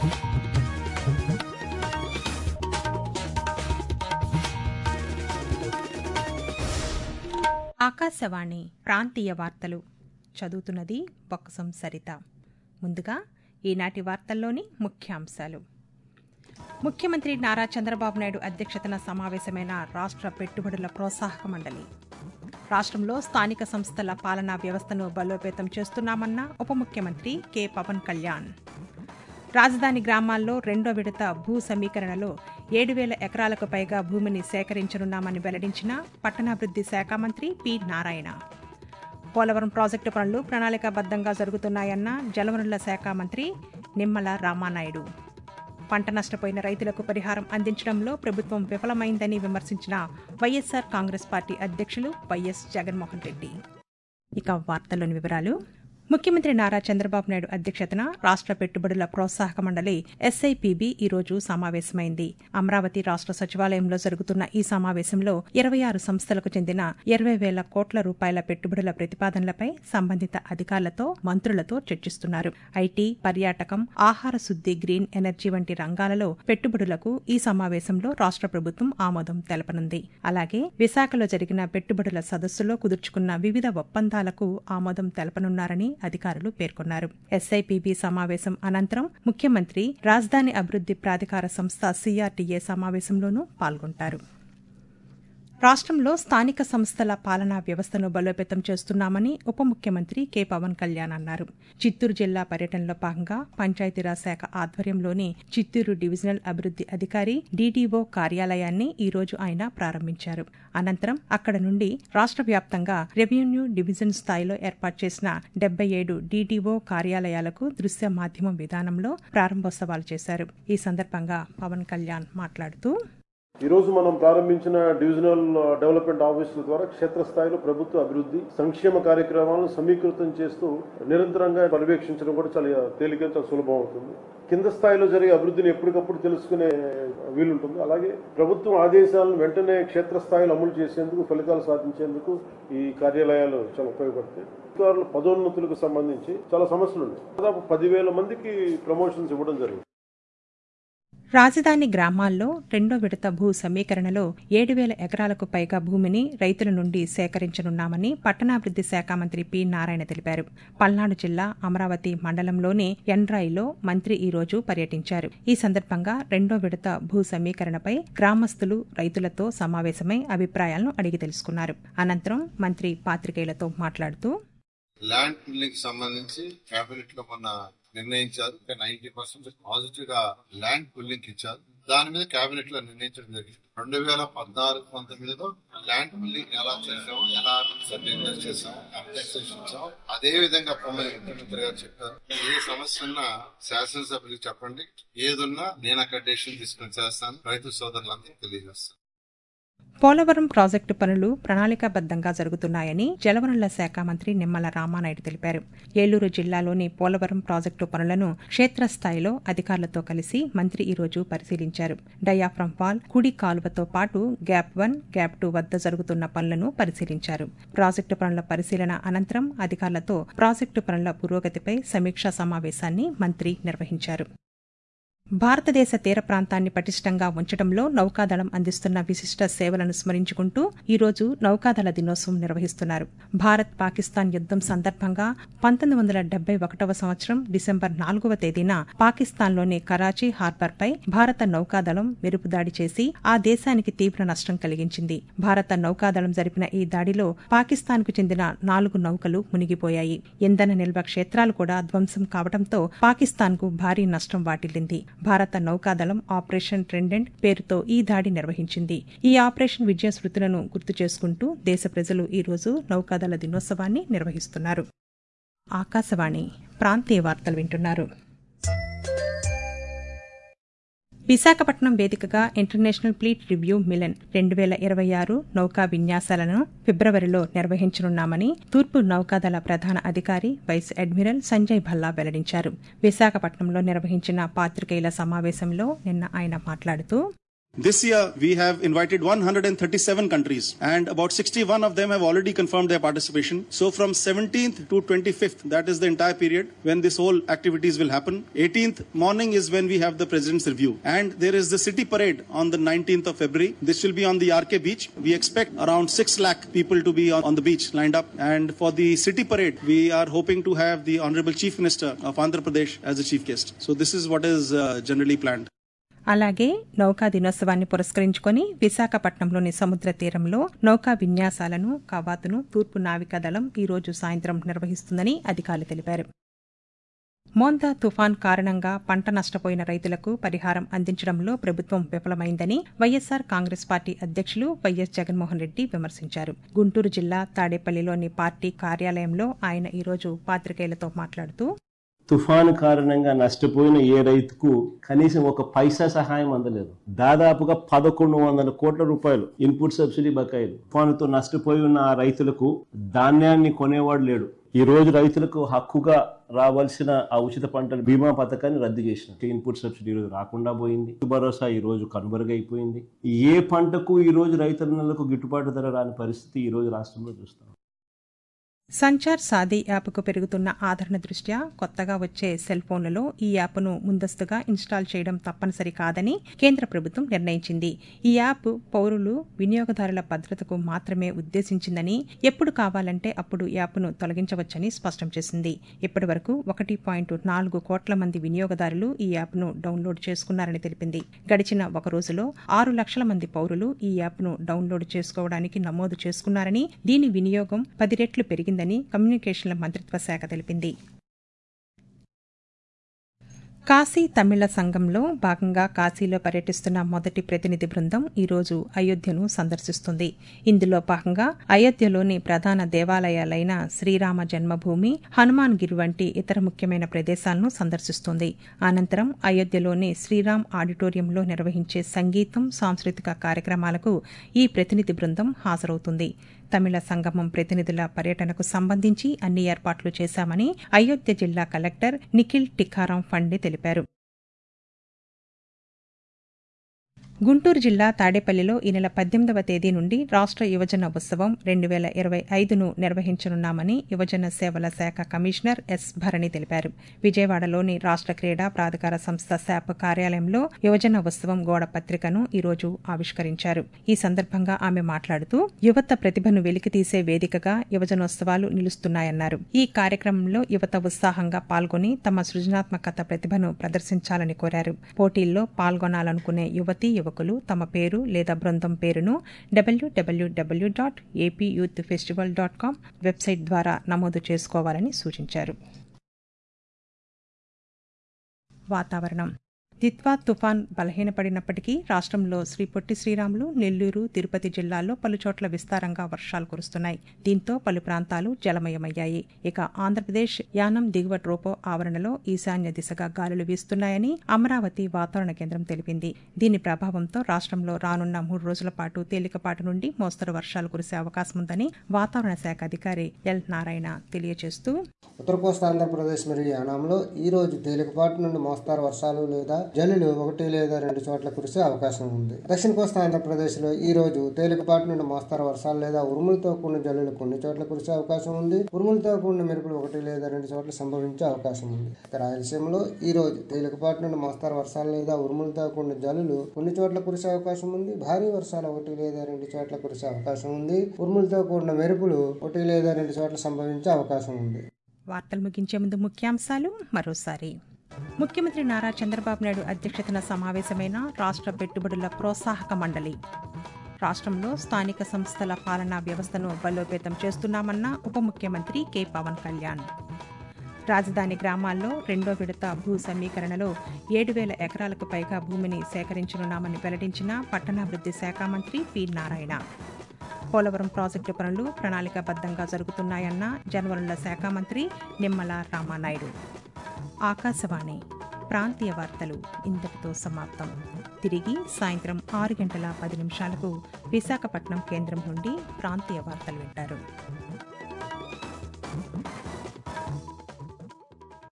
ఆకాశవాణి ప్రాంతీయ వార్తలు చదువుతున్నది బొక్కసం సరిత ముందుగా ఈనాటి వార్తల్లోని ముఖ్యాంశాలు ముఖ్యమంత్రి నారా చంద్రబాబు నాయుడు అధ్యక్షతన సమావేశమైన రాష్ట్ర పెట్టుబడుల ప్రోత్సాహక మండలి రాష్ట్రంలో స్థానిక సంస్థల పాలనా వ్యవస్థను బలోపేతం చేస్తున్నామన్న ఉప ముఖ్యమంత్రి కె పవన్ కళ్యాణ్ రాజధాని గ్రామాల్లో రెండో విడత భూ సమీకరణలో ఏడు వేల ఎకరాలకు పైగా భూమిని సేకరించనున్నామని వెల్లడించిన పట్టణాభివృద్ది శాఖ మంత్రి పి నారాయణ పోలవరం ప్రాజెక్టు పనులు ప్రణాళికాబద్దంగా జరుగుతున్నాయన్న జలవనరుల శాఖ మంత్రి నిమ్మల రామానాయుడు పంట నష్టపోయిన రైతులకు పరిహారం అందించడంలో ప్రభుత్వం విఫలమైందని విమర్శించిన వైఎస్సార్ కాంగ్రెస్ పార్టీ అధ్యక్షులు వైఎస్ జగన్మోహన్ రెడ్డి ఇక వార్తల్లోని వివరాలు ముఖ్యమంత్రి నారా చంద్రబాబు నాయుడు అధ్యక్షతన రాష్ట్ర పెట్టుబడుల ప్రోత్సాహక మండలి ఎస్ఐపిబి ఈ రోజు సమావేశమైంది అమరావతి రాష్ట్ర సచివాలయంలో జరుగుతున్న ఈ సమావేశంలో ఇరవై ఆరు సంస్థలకు చెందిన ఇరవై వేల కోట్ల రూపాయల పెట్టుబడుల ప్రతిపాదనలపై సంబంధిత అధికారులతో మంత్రులతో చర్చిస్తున్నారు ఐటీ పర్యాటకం ఆహార శుద్ది గ్రీన్ ఎనర్జీ వంటి రంగాలలో పెట్టుబడులకు ఈ సమావేశంలో రాష్ట్ర ప్రభుత్వం ఆమోదం తెలపనుంది అలాగే విశాఖలో జరిగిన పెట్టుబడుల సదస్సులో కుదుర్చుకున్న వివిధ ఒప్పందాలకు ఆమోదం తెలపనున్నారని అధికారులు పేర్కొన్నారు ఎస్ఐపిబి సమావేశం అనంతరం ముఖ్యమంత్రి రాజధాని అభివృద్ది ప్రాధికార సంస్థ సిఆర్టీఏ సమావేశంలోనూ పాల్గొంటారు రాష్ట్రంలో స్థానిక సంస్థల పాలనా వ్యవస్థను బలోపేతం చేస్తున్నామని ఉప ముఖ్యమంత్రి కె పవన్ కళ్యాణ్ అన్నారు చిత్తూరు జిల్లా పర్యటనలో భాగంగా పంచాయతీరాజ్ శాఖ ఆధ్వర్యంలోని చిత్తూరు డివిజనల్ అభివృద్ది అధికారి డీడీఓ కార్యాలయాన్ని ఈ రోజు ఆయన ప్రారంభించారు అనంతరం అక్కడ నుండి రాష్ట్ర వ్యాప్తంగా రెవెన్యూ డివిజన్ స్థాయిలో ఏర్పాటు చేసిన డెబ్బై ఏడు డీడీఓ కార్యాలయాలకు దృశ్య మాధ్యమం విధానంలో ప్రారంభోత్సవాలు చేశారు ఈ సందర్భంగా పవన్ కళ్యాణ్ మాట్లాడుతూ ఈ రోజు మనం ప్రారంభించిన డివిజనల్ డెవలప్మెంట్ ఆఫీసుల ద్వారా క్షేత్రస్థాయిలో ప్రభుత్వ అభివృద్ధి సంక్షేమ కార్యక్రమాలను సమీకృతం చేస్తూ నిరంతరంగా పర్యవేక్షించడం కూడా చాలా తేలిక చాలా సులభం అవుతుంది కింద స్థాయిలో జరిగే అభివృద్ధిని ఎప్పటికప్పుడు తెలుసుకునే వీలుంటుంది అలాగే ప్రభుత్వం ఆదేశాలను వెంటనే క్షేత్రస్థాయిలో అమలు చేసేందుకు ఫలితాలు సాధించేందుకు ఈ కార్యాలయాలు చాలా ఉపయోగపడతాయి అధికారుల పదోన్నతులకు సంబంధించి చాలా సమస్యలు ఉన్నాయి దాదాపు పదివేల మందికి ప్రమోషన్స్ ఇవ్వడం జరిగింది రాజధాని గ్రామాల్లో రెండో విడత భూ సమీకరణలో ఏడు వేల ఎకరాలకు పైగా భూమిని రైతుల నుండి సేకరించనున్నామని పట్టణాభివృద్ది శాఖ మంత్రి పి నారాయణ తెలిపారు పల్నాడు జిల్లా అమరావతి మండలంలోని ఎండ్రాయిలో మంత్రి ఈ రోజు పర్యటించారు ఈ సందర్భంగా రెండో విడత భూ సమీకరణపై గ్రామస్తులు రైతులతో సమావేశమై అభిప్రాయాలను అడిగి తెలుసుకున్నారు అనంతరం మంత్రి పాత్రికేయులతో మాట్లాడుతూ ల్యాండ్ పుల్లింగ్ సంబంధించి కేబినెట్ లో మొన్న నిర్ణయించారు నైన్టీ పర్సెంట్ పాజిటివ్ గా ల్యాండ్ పుల్లింగ్ ఇచ్చారు దాని మీద కేబినెట్ లో నిర్ణయించడం జరిగింది రెండు వేల పద్నాలుగు పంతొమ్మిదిలో ల్యాండ్ పుల్లింగ్ ఎలా చేసాము ఎలా సర్టిఫికేట్ చేసాము కంపెన్సేషన్ ఇచ్చాము అదే విధంగా పొమ్మని ముఖ్యమంత్రి గారు చెప్పారు ఏ సమస్య ఉన్నా శాసనసభ్యులకు చెప్పండి ఏదున్నా నేను అక్కడ డెసిషన్ తీసుకుని చేస్తాను రైతు సోదరులందరికీ తెలియజేస్తాను పోలవరం ప్రాజెక్టు పనులు ప్రణాళికాబద్దంగా జరుగుతున్నాయని జలవనరుల శాఖ మంత్రి నిమ్మల రామానాయుడు తెలిపారు ఏలూరు జిల్లాలోని పోలవరం ప్రాజెక్టు పనులను క్షేత్రస్థాయిలో అధికారులతో కలిసి మంత్రి ఈ రోజు పరిశీలించారు డయాఫ్రమ్ వాల్ కుడి కాలువతో పాటు గ్యాప్ వన్ గ్యాప్ టూ వద్ద జరుగుతున్న పనులను పరిశీలించారు ప్రాజెక్టు పనుల పరిశీలన అనంతరం అధికారులతో ప్రాజెక్టు పనుల పురోగతిపై సమీక్షా సమావేశాన్ని మంత్రి నిర్వహించారు భారతదేశ తీర ప్రాంతాన్ని పటిష్టంగా ఉంచడంలో నౌకాదళం అందిస్తున్న విశిష్ట సేవలను స్మరించుకుంటూ ఈరోజు నౌకాదళ దినోత్సవం నిర్వహిస్తున్నారు భారత్ పాకిస్తాన్ యుద్దం సందర్భంగా పంతొమ్మిది వందల డెబ్బై ఒకటవ సంవత్సరం డిసెంబర్ నాలుగవ తేదీన పాకిస్తాన్లోని కరాచీ హార్బర్పై భారత నౌకాదళం మెరుపుదాడి చేసి ఆ దేశానికి తీవ్ర నష్టం కలిగించింది భారత నౌకాదళం జరిపిన ఈ దాడిలో పాకిస్తాన్కు చెందిన నాలుగు నౌకలు మునిగిపోయాయి ఇంధన నిల్వ క్షేత్రాలు కూడా ధ్వంసం కావడంతో పాకిస్తాన్కు భారీ నష్టం వాటిల్లింది భారత నౌకాదళం ఆపరేషన్ ట్రెండెంట్ పేరుతో ఈ దాడి నిర్వహించింది ఈ ఆపరేషన్ విజయ స్మృతులను గుర్తు చేసుకుంటూ దేశ ప్రజలు ఈ రోజు నౌకాదళ దినోత్సవాన్ని నిర్వహిస్తున్నారు ఆకాశవాణి ప్రాంతీయ వార్తలు వింటున్నారు విశాఖపట్నం వేదికగా ఇంటర్నేషనల్ ఫ్లీట్ రివ్యూ మిలన్ రెండు వేల ఇరవై ఆరు నౌకా విన్యాసాలను ఫిబ్రవరిలో నిర్వహించనున్నామని తూర్పు నౌకాదళ ప్రధాన అధికారి వైస్ అడ్మిరల్ సంజయ్ భల్లా వెల్లడించారు విశాఖపట్నంలో నిర్వహించిన పాత్రికేయుల సమావేశంలో నిన్న ఆయన మాట్లాడుతూ This year, we have invited 137 countries, and about 61 of them have already confirmed their participation. So, from 17th to 25th, that is the entire period when this whole activities will happen. 18th morning is when we have the president's review, and there is the city parade on the 19th of February. This will be on the RK beach. We expect around 6 lakh people to be on, on the beach lined up, and for the city parade, we are hoping to have the Honorable Chief Minister of Andhra Pradesh as a chief guest. So, this is what is uh, generally planned. అలాగే నౌకా దినోత్సవాన్ని పురస్కరించుకొని విశాఖపట్నంలోని సముద్ర తీరంలో నౌకా విన్యాసాలను కవాతును తూర్పు నావికా దళం ఈ రోజు సాయంత్రం నిర్వహిస్తుందని అధికారులు తెలిపారు మోందా తుఫాన్ కారణంగా పంట నష్టపోయిన రైతులకు పరిహారం అందించడంలో ప్రభుత్వం విఫలమైందని వైఎస్సార్ కాంగ్రెస్ పార్టీ అధ్యక్షులు వైఎస్ జగన్మోహన్ రెడ్డి విమర్శించారు గుంటూరు జిల్లా తాడేపల్లిలోని పార్టీ కార్యాలయంలో ఆయన ఈరోజు పాత్రికేయులతో మాట్లాడుతూ తుఫాను కారణంగా నష్టపోయిన ఏ రైతుకు కనీసం ఒక పైసా సహాయం అందలేదు దాదాపుగా పదకొండు వందల కోట్ల రూపాయలు ఇన్పుట్ సబ్సిడీ బకాయిలు తుఫానుతో నష్టపోయి ఉన్న ఆ రైతులకు ధాన్యాన్ని కొనేవాడు లేడు ఈ రోజు రైతులకు హక్కుగా రావాల్సిన ఆ ఉచిత పంటల బీమా పథకాన్ని రద్దు చేసిన ఇన్పుట్ సబ్సిడీ ఈ రోజు రాకుండా పోయింది భరోసా ఈ రోజు కనుమరుగైపోయింది ఏ పంటకు ఈ రోజు రైతన్నలకు గిట్టుబాటు ధర రాని పరిస్థితి ఈ రోజు రాష్ట్రంలో చూస్తాం సంచార్ సాదీ యాప్కు పెరుగుతున్న ఆదరణ దృష్ట్యా కొత్తగా వచ్చే సెల్ ఫోన్లలో ఈ యాప్ను ముందస్తుగా ఇన్స్టాల్ చేయడం తప్పనిసరి కాదని కేంద్ర ప్రభుత్వం నిర్ణయించింది ఈ యాప్ పౌరులు వినియోగదారుల భద్రతకు మాత్రమే ఉద్దేశించిందని ఎప్పుడు కావాలంటే అప్పుడు యాప్ను తొలగించవచ్చని స్పష్టం చేసింది ఇప్పటి వరకు ఒకటి పాయింట్ నాలుగు కోట్ల మంది వినియోగదారులు ఈ యాప్ను డౌన్లోడ్ చేసుకున్నారని తెలిపింది గడిచిన ఒక రోజులో ఆరు లక్షల మంది పౌరులు ఈ యాప్ను డౌన్లోడ్ చేసుకోవడానికి నమోదు చేసుకున్నారని దీని వినియోగం పది రెట్లు పెరిగింది జరిగిందని కమ్యూనికేషన్ల మంత్రిత్వ శాఖ తెలిపింది కాశీ తమిళ సంఘంలో భాగంగా కాశీలో పర్యటిస్తున్న మొదటి ప్రతినిధి బృందం ఈరోజు అయోధ్యను సందర్శిస్తుంది ఇందులో భాగంగా అయోధ్యలోని ప్రధాన దేవాలయాలైన శ్రీరామ జన్మభూమి హనుమాన్ గిరి వంటి ఇతర ముఖ్యమైన ప్రదేశాలను సందర్శిస్తుంది అనంతరం అయోధ్యలోని శ్రీరామ్ ఆడిటోరియంలో నిర్వహించే సంగీతం సాంస్కృతిక కార్యక్రమాలకు ఈ ప్రతినిధి బృందం హాజరవుతుంది తమిళ సంగమం ప్రతినిధుల పర్యటనకు సంబంధించి అన్ని ఏర్పాట్లు చేశామని అయోధ్య జిల్లా కలెక్టర్ నిఖిల్ టికారాం ఫండి తెలిపారు గుంటూరు జిల్లా తాడేపల్లిలో ఈ నెల పద్దెనిమిదవ తేదీ నుండి రాష్ట్ర యువజన ఉత్సవం రెండు వేల ఇరవై ఐదును నిర్వహించనున్నామని యువజన సేవల శాఖ కమిషనర్ ఎస్ భరణి తెలిపారు విజయవాడలోని రాష్ట్ర క్రీడా ప్రాధికార సంస్థ శాప్ కార్యాలయంలో యువజన ఉత్సవం గోడ పత్రికను ఈరోజు ఆవిష్కరించారు ఈ సందర్భంగా ఆమె మాట్లాడుతూ యువత ప్రతిభను వెలికితీసే వేదికగా యువజనోత్సవాలు నిలుస్తున్నాయన్నారు ఈ కార్యక్రమంలో యువత ఉత్సాహంగా పాల్గొని తమ సృజనాత్మకత ప్రతిభను ప్రదర్శించాలని కోరారు పోటీల్లో పాల్గొనాలనుకునే యువతీ యువకులు తమ పేరు లేదా బృందం పేరును డబ్ల్యూడబ్ల్యూడబ్ల్యూ dot AP youth festival dot com website ద్వారా నమోదు చేసుకోవాలని సూచించారు వాతావరణం దిత్వా తుఫాన్ బలహీనపడినప్పటికీ రాష్ట్రంలో శ్రీ పొట్టి శ్రీరాములు నెల్లూరు తిరుపతి జిల్లాల్లో పలుచోట్ల విస్తారంగా వర్షాలు కురుస్తున్నాయి దీంతో పలు ప్రాంతాలు జలమయమయ్యాయి ఇక ఆంధ్రప్రదేశ్ యానం దిగువ ట్రోపో ఆవరణలో ఈశాన్య దిశగా గాలులు వీస్తున్నాయని అమరావతి వాతావరణ కేంద్రం తెలిపింది దీని ప్రభావంతో రాష్ట్రంలో రానున్న మూడు రోజుల పాటు తేలికపాటి నుండి మోస్తరు వర్షాలు కురిసే అవకాశం ఉందని వాతావరణ శాఖ అధికారి ఎల్ నారాయణ తెలియజేస్తూ ఉత్తర కోస్తా ఆంధ్రప్రదేశ్ మరియు యానాంలో ఈ రోజు తేలికపాటి నుండి మోస్తారు వర్షాలు లేదా జల్లులు ఒకటి లేదా రెండు చోట్ల కురిసే అవకాశం ఉంది దక్షిణ కోస్తా ఆంధ్రప్రదేశ్ లో ఈ రోజు తేలికపాటి నుండి మోస్తారు వర్షాలు లేదా ఉరుములతో కూడిన జల్లులు కొన్ని చోట్ల కురిసే అవకాశం ఉంది ఉరుములతో కూడిన మెరుపులు ఒకటి లేదా రెండు చోట్ల సంభవించే అవకాశం ఉంది ఇక రాయలసీమలో ఈ రోజు తేలికపాటి నుండి మోస్తారు వర్షాలు లేదా ఉరుములతో కూడిన జల్లులు కొన్ని చోట్ల కురిసే అవకాశం ఉంది భారీ వర్షాలు ఒకటి లేదా రెండు చోట్ల కురిసే అవకాశం ఉంది ఉరుములతో కూడిన మెరుపులు ఒకటి లేదా రెండు చోట్ల సంభవించే అవకాశం ఉంది వార్తలు ముగించే ముందు ముఖ్యాంశాలు మరోసారి ముఖ్యమంత్రి నారా చంద్రబాబు నాయుడు అధ్యక్షతన సమావేశమైన రాష్ట్ర పెట్టుబడుల ప్రోత్సాహక మండలి రాష్ట్రంలో స్థానిక సంస్థల పాలనా వ్యవస్థను బలోపేతం చేస్తున్నామన్న ఉప ముఖ్యమంత్రి కె పవన్ కళ్యాణ్ రాజధాని గ్రామాల్లో రెండో విడత భూ సమీకరణలో ఏడు వేల ఎకరాలకు పైగా భూమిని సేకరించనున్నామని వెల్లడించిన పట్టణాభివృద్ధి శాఖ మంత్రి పి నారాయణ పోలవరం ప్రాజెక్టు పనులు ప్రణాళికాబద్ధంగా జరుగుతున్నాయన్న జనవరుల శాఖ మంత్రి నిమ్మల రామానాయుడు ఆకాశవాణి ప్రాంతీయ వార్తలు ఇంతటితో సమాప్తం తిరిగి సాయంత్రం ఆరు గంటల పది నిమిషాలకు విశాఖపట్నం కేంద్రం నుండి ప్రాంతీయ వార్తలు వింటారు